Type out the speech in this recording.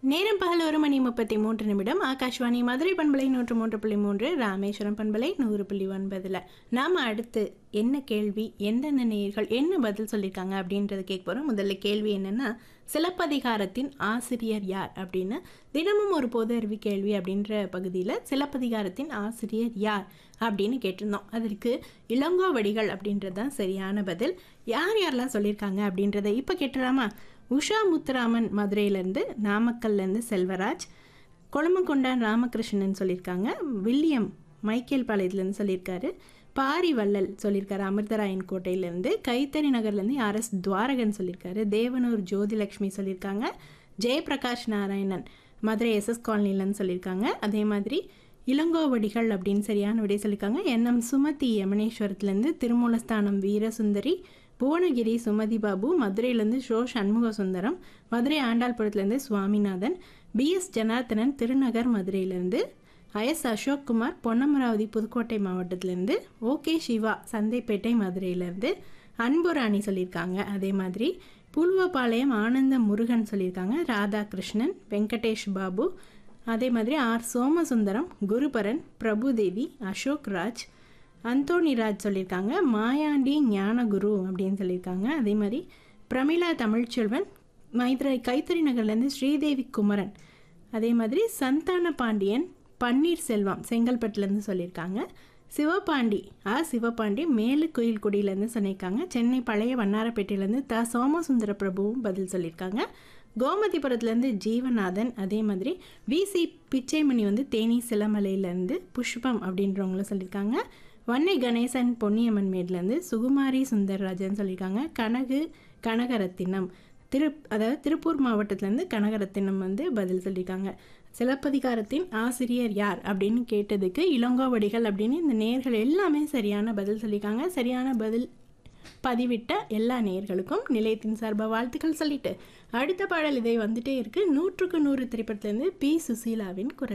நேரம் பகல் ஒரு மணி முப்பத்தி மூன்று நிமிடம் ஆகாஷ்வாணி மதுரை பண்பலை நூற்று மூன்று புள்ளி மூன்று ராமேஸ்வரம் பண்பலை நூறு புள்ளி ஒன்பதுல நாம அடுத்து என்ன கேள்வி எந்தெந்த நேயர்கள் என்ன பதில் சொல்லியிருக்காங்க அப்படின்றத கேட்க போறோம் முதல்ல கேள்வி என்னன்னா சிலப்பதிகாரத்தின் ஆசிரியர் யார் அப்படின்னு தினமும் ஒரு பொது அறிவு கேள்வி அப்படின்ற பகுதியில் சிலப்பதிகாரத்தின் ஆசிரியர் யார் அப்படின்னு கேட்டிருந்தோம் அதற்கு இளங்கோவடிகள் அப்படின்றது தான் சரியான பதில் யார் யாரெல்லாம் சொல்லியிருக்காங்க அப்படின்றத இப்போ கேட்டுலாமா உஷா முத்துராமன் மதுரையிலேருந்து நாமக்கல்லேருந்து செல்வராஜ் கொழுமங்கொண்டான் ராமகிருஷ்ணன் சொல்லியிருக்காங்க வில்லியம் மைக்கேல் பாளையத்துலேருந்து சொல்லியிருக்காரு பாரி வள்ளல் சொல்லியிருக்காரு அமிர்தராயன் கோட்டையிலேருந்து கைத்தறி நகர்லேருந்து ஆர் எஸ் துவாரகன் சொல்லியிருக்காரு தேவனூர் ஜோதிலக்ஷ்மி சொல்லியிருக்காங்க ஜெயபிரகாஷ் நாராயணன் மதுரை எஸ்எஸ் காலனிலன்னு சொல்லியிருக்காங்க அதே மாதிரி இளங்கோவடிகள் அப்படின்னு சரியான விடை சொல்லியிருக்காங்க என்எம் சுமதி யமனேஸ்வரத்துலேருந்து திருமூலஸ்தானம் வீரசுந்தரி புவனகிரி சுமதி பாபு மதுரையிலேருந்து ஷோ சண்முக சுந்தரம் மதுரை ஆண்டாள்புரத்துலேருந்து சுவாமிநாதன் பிஎஸ் ஜனார்த்தனன் திருநகர் மதுரையிலேருந்து ஐஎஸ் அசோக்குமார் பொன்னமராவதி புதுக்கோட்டை மாவட்டத்திலேருந்து ஓகே சிவா சந்தைப்பேட்டை மதுரையிலேருந்து அன்புராணி சொல்லியிருக்காங்க அதே மாதிரி புலுவபாளையம் ஆனந்த முருகன் சொல்லியிருக்காங்க ராதாகிருஷ்ணன் வெங்கடேஷ் பாபு அதே மாதிரி ஆர் சோமசுந்தரம் குருபரன் பிரபுதேவி அசோக் ராஜ் அந்தோணி ராஜ் சொல்லியிருக்காங்க மாயாண்டி ஞானகுரு அப்படின்னு சொல்லியிருக்காங்க அதே மாதிரி பிரமிளா தமிழ்ச்செல்வன் மைத்ரை கைத்தறி நகர்லேருந்து ஸ்ரீதேவி குமரன் அதே மாதிரி சந்தான பாண்டியன் பன்னீர்செல்வம் செங்கல்பட்டுலேருந்து சொல்லியிருக்காங்க சிவபாண்டி ஆ சிவபாண்டி மேலு குயில்குடியிலேருந்து சொல்லியிருக்காங்க சென்னை பழைய வண்ணாரப்பேட்டையிலேருந்து த சோமசுந்தர பிரபுவும் பதில் சொல்லியிருக்காங்க கோமதிபுரத்துலேருந்து ஜீவநாதன் அதே மாதிரி விசி பிச்சைமணி வந்து தேனி சிலமலையிலேருந்து புஷ்பம் அப்படின்றவங்களும் சொல்லியிருக்காங்க வன்னை கணேசன் பொன்னியம்மன் மேட்லேருந்து சுகுமாரி சுந்தர்ராஜன் சொல்லியிருக்காங்க கனகு கனகரத்தினம் திரு அதாவது திருப்பூர் மாவட்டத்திலேருந்து கனகரத்தினம் வந்து பதில் சொல்லியிருக்காங்க சிலப்பதிகாரத்தின் ஆசிரியர் யார் அப்படின்னு கேட்டதுக்கு இளங்கோவடிகள் அப்படின்னு இந்த நேர்கள் எல்லாமே சரியான பதில் சொல்லியிருக்காங்க சரியான பதில் பதிவிட்ட எல்லா நேயர்களுக்கும் நிலையத்தின் சார்பாக வாழ்த்துக்கள் சொல்லிட்டு அடுத்த பாடல் இதை வந்துட்டே இருக்கு நூற்றுக்கு நூறு திரைப்படத்திலேருந்து பி சுசீலாவின் குரல்